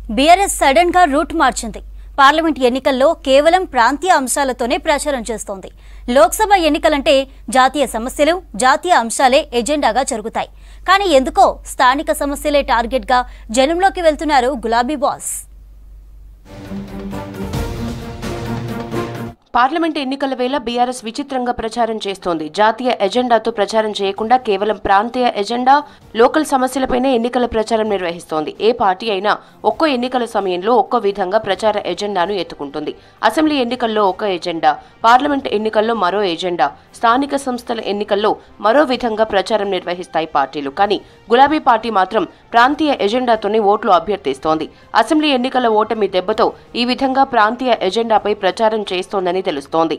BRS sudden గా route మార్చింది parliament ఎన్నికల్లో కేవలం ప్రాంతీయ అంశాలతోనే ప్రచారం చేస్తోంది లోక్సభ ఎన్నికలంటే జాతీయ సమస్యలు జాతీయ అంశాలే ఎజెండాగా జరుగుతాయి కానీ ఎందుకో స్థానిక సమస్యలే టార్గెట్గా జనంలోకి వెళ్తున్నారు గులాబీ బాస్ పార్లమెంట్ ఎన్నికల వేళ బీఆర్ఎస్ విచిత్రంగా ప్రచారం చేస్తోంది జాతీయ ఎజెండాతో ప్రచారం చేయకుండా కేవలం ప్రాంతీయ ఎజెండా లోకల్ సమస్యలపైనే ఎన్నికల ప్రచారం నిర్వహిస్తోంది ఏ పార్టీ అయినా ఒక్కో ఎన్నికల సమయంలో ఒక్కో విధంగా ప్రచార ఎజెండాను ఎత్తుకుంటుంది అసెంబ్లీ ఎన్నికల్లో ఒక ఎజెండా పార్లమెంట్ ఎన్నికల్లో మరో ఎజెండా స్థానిక సంస్థల ఎన్నికల్లో మరో విధంగా ప్రచారం నిర్వహిస్తాయి పార్టీలు కానీ గులాబీ పార్టీ మాత్రం ప్రాంతీయ ఎజెండాతోనే ఓట్లు అభ్యర్థిస్తోంది అసెంబ్లీ ఎన్నికల ఓటమి దెబ్బతో ఈ విధంగా ప్రాంతీయ ఎజెండాపై ప్రచారం చేస్తోందని తెలుస్తోంది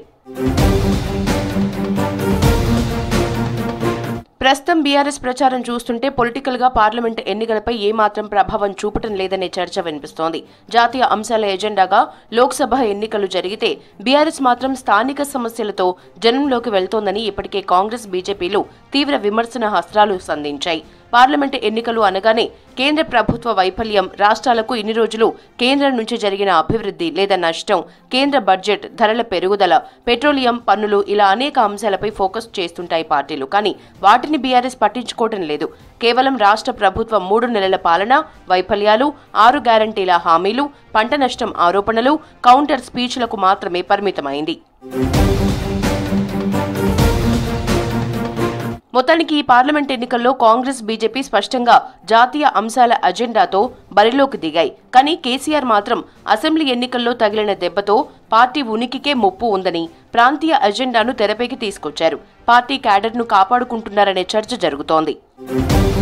ప్రస్తుతం బీఆర్ఎస్ ప్రచారం చూస్తుంటే పొలిటికల్ గా పార్లమెంట్ ఎన్నికలపై ఏమాత్రం ప్రభావం చూపటం లేదనే చర్చ వినిపిస్తోంది జాతీయ అంశాల ఎజెండాగా లోక్సభ ఎన్నికలు జరిగితే బీఆర్ఎస్ మాత్రం స్థానిక సమస్యలతో జనంలోకి వెళ్తోందని ఇప్పటికే కాంగ్రెస్ బీజేపీలు తీవ్ర విమర్శన హస్త్రాలు సంధించాయి పార్లమెంట్ ఎన్నికలు అనగానే కేంద్ర ప్రభుత్వ వైఫల్యం రాష్ట్రాలకు ఇన్ని రోజులు కేంద్రం నుంచి జరిగిన అభివృద్ధి లేదా నష్టం కేంద్ర బడ్జెట్ ధరల పెరుగుదల పెట్రోలియం పన్నులు ఇలా అనేక అంశాలపై ఫోకస్ చేస్తుంటాయి పార్టీలు కానీ వాటిని బీఆర్ఎస్ పట్టించుకోవడం లేదు కేవలం రాష్ట్ర ప్రభుత్వం మూడు నెలల పాలన వైఫల్యాలు ఆరు గ్యారంటీల హామీలు పంట నష్టం ఆరోపణలు కౌంటర్ స్పీచ్లకు మాత్రమే పరిమితమైంది మొత్తానికి ఈ పార్లమెంట్ ఎన్నికల్లో కాంగ్రెస్ బీజేపీ స్పష్టంగా జాతీయ అంశాల అజెండాతో బరిలోకి దిగాయి కానీ కేసీఆర్ మాత్రం అసెంబ్లీ ఎన్నికల్లో తగిలిన దెబ్బతో పార్టీ ఉనికికే ముప్పు ఉందని ప్రాంతీయ అజెండాను తెరపైకి తీసుకొచ్చారు పార్టీ క్యాడర్ను కాపాడుకుంటున్నారనే చర్చ జరుగుతోంది